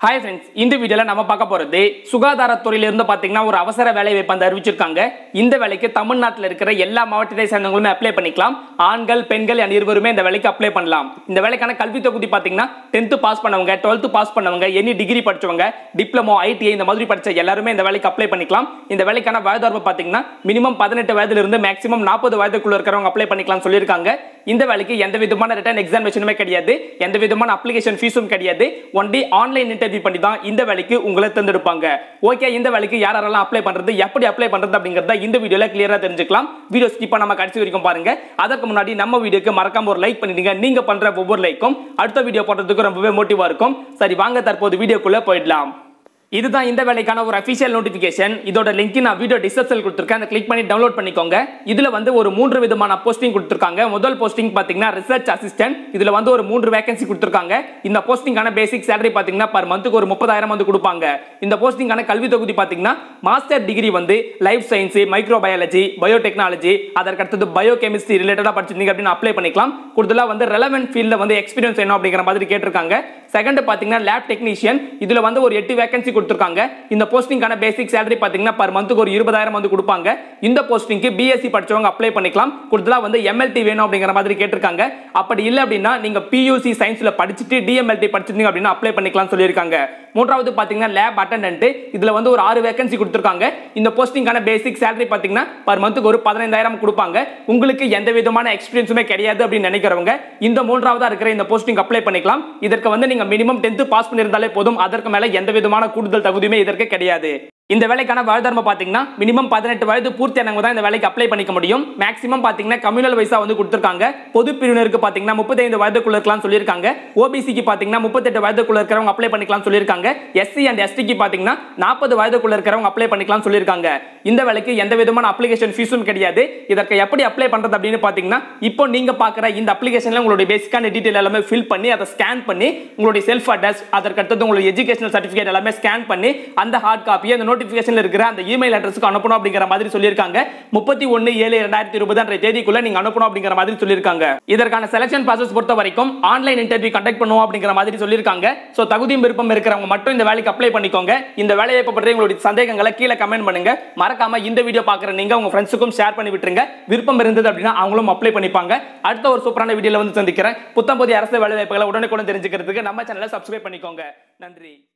hi friends இந்த வீடியோவில் நம்ம பார்க்க போகிறது சுகாதாரத்துறையிலிருந்து பார்த்தீங்கன்னா ஒரு அவசர வேலை வாய்ப்பு வந்து அறிவிச்சிருக்காங்க இந்த வேலைக்கு தமிழ்நாட்டில் இருக்கிற எல்லா மாவட்டத்தை சேர்ந்தவங்களுமே அப்ளை பண்ணிக்கலாம் ஆண்கள் பெண்கள் என இருவருமே இந்த வேலைக்கு அப்ளை பண்ணலாம் இந்த வேலைக்கான கல்வி தொகுதி பார்த்தீங்கன்னா டென்த்து பாஸ் பண்ணவங்க டுவெல்த்து பாஸ் பண்ணவங்க எனி டிகிரி படிச்சவங்க டிப்ளமோ ஐடிஐ இந்த மாதிரி படிச்ச எல்லாருமே இந்த வேலைக்கு அப்ளை பண்ணிக்கலாம் இந்த வேலைக்கான வயதார்வு பார்த்தீங்கன்னா மினிமம் பதினெட்டு வயதிலிருந்து மேக்ஸிமம் நாற்பது வயதுக்குள்ள இருக்கிறவங்க அப்ளை பண்ணிக்கலாம் சொல்லியிருக்காங்க இந்த வேலைக்கு எந்த விதமான ரிட்டர்ன் எக்ஸாமினேஷனுமே கிடையாது எந்த விதமான அப்ளிகேஷன் ஃபீஸும் கிடையாது ஒன்லி ஆன்லைன் இன்டர்வியூ பண்ணி தான் இந்த வேலைக்கு உங்களை தேர்ந்தெடுப்பாங்க ஓகே இந்த வேலைக்கு யார் யாரெல்லாம் அப்ளை பண்றது எப்படி அப்ளை பண்றது அப்படிங்கறத இந்த வீடியோல கிளியரா தெரிஞ்சுக்கலாம் வீடியோ ஸ்கிப் பண்ணாம கடைசி வரைக்கும் பாருங்க அதற்கு முன்னாடி நம்ம வீடியோக்கு மறக்காம ஒரு லைக் பண்ணிடுங்க நீங்க பண்ற ஒவ்வொரு லைக்கும் அடுத்த வீடியோ போடுறதுக்கு ரொம்பவே மோட்டிவா இருக்கும் சரி வாங்க தற்போது வீடியோக்குள்ள போயிடலாம் இதுதான் இந்த வேலைக்கான ஒரு அஃபிஷியல் நோட்டிஃபிகேஷன் இதோட லிங்க் நான் வீடியோ டிஸ்கிரிப்ஷனில் கொடுத்துருக்கேன் அதை கிளிக் பண்ணி டவுன்லோட் பண்ணிக்கோங்க இதுல வந்து ஒரு மூன்று விதமான போஸ்டிங் கொடுத்துருக்காங்க முதல் போஸ்டிங் பாத்தீங்கன்னா ரிசர்ச் அசிஸ்டன்ட் இதுல வந்து ஒரு மூன்று வேகன்சி கொடுத்துருக்காங்க இந்த போஸ்டிங்கான பேசிக் சேலரி பாத்தீங்கன்னா பர் மந்த்துக்கு ஒரு முப்பதாயிரம் வந்து கொடுப்பாங்க இந்த போஸ்டிங்கான கல்வி தொகுதி பாத்தீங்கன்னா மாஸ்டர் டிகிரி வந்து லைஃப் சயின்ஸ் மைக்ரோபயாலஜி பயோடெக்னாலஜி அதற்கு அடுத்தது பயோ கெமிஸ்ட்ரி ரிலேட்டடா படிச்சிருந்தீங்க அப்படின்னு அப்ளை பண்ணிக்கலாம் கூடுதலா வந்து ரெலவென்ட் ஃபீல்ட்ல வந்து எக்ஸ்பீரியன்ஸ் வேணும் அப்படிங்கிற மாதிரி கேட்டிருக்காங்க செகண்ட் பாத்தீங்கன்னா லேப் டெக்னீஷியன் இதுல வந்து ஒரு எட்டு வேகன்சி கொடுத்துருக்காங்க இந்த போஸ்டிங்கான பேசிக் சேலரி பாத்தீங்கன்னா பர் மந்த்துக்கு ஒரு இருபதாயிரம் வந்து கொடுப்பாங்க இந்த போஸ்டிங்க்கு பிஎஸ்சி படிச்சவங்க அப்ளை பண்ணிக்கலாம் கூடுதலா வந்து எம்எல்டி வேணும் அப்படிங்கிற மாதிரி கேட்டிருக்காங்க அப்படி இல்லை அப்படின்னா நீங்க பியூசி சயின்ஸ்ல படிச்சுட்டு டிஎம்எல்டி படிச்சிருந்தீங்க அப்படின்னா அப்ளை பண்ணிக்கலாம் சொல்லியிருக்காங்க மூன்றாவது பாத்தீங்கன்னா லேப் அட்டண்டன்ட் இதுல வந்து ஒரு ஆறு வேகன்சி கொடுத்துருக்காங்க இந்த போஸ்டிங்கான பேசிக் சேலரி பாத்தீங்கன்னா பர் மந்த்துக்கு ஒரு பதினைந்தாயிரம் கொடுப்பாங்க உங்களுக்கு எந்த விதமான எக்ஸ்பீரியன்ஸுமே கிடையாது அப்படின்னு நினைக்கிறவங்க இந்த மூன்றாவதா இருக்கிற இந்த போஸ்டிங் அப்ளை பண்ணிக்கலாம் இதற்கு வந்து நீங்க மினிமம் டென்த் பாஸ் பண்ணியிருந்தாலே போதும் அதற்கு மேல எந்த விதமான கூடுதல் தகுதியுமே இதற்கு கிடையாது இந்த வேலைக்கான வயதர்ம பாத்தீங்கன்னா மினிமம் பதினெட்டு வயது பூர்த்தியானவங்க தான் இந்த வேலைக்கு அப்ளை பண்ணிக்க முடியும் மேக்ஸிமம் பாத்தீங்கன்னா கம்யூனல் வைஸா வந்து கொடுத்துருக்காங்க பொது பிரிவினருக்கு பாத்தீங்கன்னா முப்பத்தைந்து வயதுக்குள்ள இருக்கலாம் சொல்லியிருக்காங்க ஓபிசிக்கு பாத்தீங்கன்னா முப்பத்தெட்டு வயதுக்குள்ள இருக்கிறவங்க அப்ளை பண்ணிக்கலாம் சொல்லியிருக்காங்க எஸ்சி அண்ட் எஸ்டிக்கு பாத்தீங்கன்னா நாற்பது வயதுக்குள்ள இருக்கிறவங்க அப்ளை பண்ணிக்கலாம் சொல்லியிருக்காங்க இந்த வேலைக்கு எந்த விதமான அப்ளிகேஷன் ஃபீஸும் கிடையாது இதற்கு எப்படி அப்ளை பண்றது அப்படின்னு பாத்தீங்கன்னா இப்போ நீங்க பாக்குற இந்த அப்ளிகேஷன்ல உங்களுடைய பேசிக்கான டீடைல் எல்லாமே ஃபில் பண்ணி அதை ஸ்கேன் பண்ணி உங்களுடைய செல்ஃப் அட்ரஸ் அதற்கு அடுத்தது உங்களுடைய எஜுகேஷனல் சர்டிஃபிகேட் எல்லாமே ஸ்கேன் பண்ணி அந்த ஹார்ட் காப்பி அந்த நோட்டிஃபிகேஷன்ல இருக்கிற அந்த இமெயில் அட்ரஸ்க்கு அனுப்பணும் அப்படிங்கிற மாதிரி சொல்லியிருக்காங்க முப்பத்தி ஒன்னு ஏழு ரெண்டாயிரத்தி இருபது அன்றைய தேதிக்குள்ள நீங்க அனுப்பணும் அப்படிங்கிற மாதிரி சொல்லியிருக்காங்க இதற்கான செலக்ஷன் ப்ராசஸ் பொறுத்த வரைக்கும் ஆன்லைன் இன்டர்வியூ கண்டக்ட் பண்ணுவோம் அப்படிங்கிற மாதிரி சொல்லியிருக்காங்க ஸோ தகுதியும் விருப்பம் இருக்கிறவங்க மட்டும் இந்த வேலைக்கு அப்ளை பண்ணிக்கோங்க இந்த வேலையை பற்றி உங்களுடைய சந்தேகங்களை கீழே கமெண்ட் பண்ணுங்க மறக்காம இந்த வீடியோ பார்க்குற நீங்க உங்க ஃப்ரெண்ட்ஸுக்கும் ஷேர் பண்ணி விட்டுருங்க விருப்பம் இருந்தது அப்படின்னா அவங்களும் அப்ளை பண்ணிப்பாங்க அடுத்த ஒரு சூப்பரான வீடியோல வந்து சந்திக்கிறேன் புத்தம் புதிய அரசு வேலை வாய்ப்புகளை உடனுக்குடன் தெரிஞ்சுக்கிறதுக்கு நம்ம சேனலை சப்ஸ்கிரைப் பண்ணிக்கோங்க நன்றி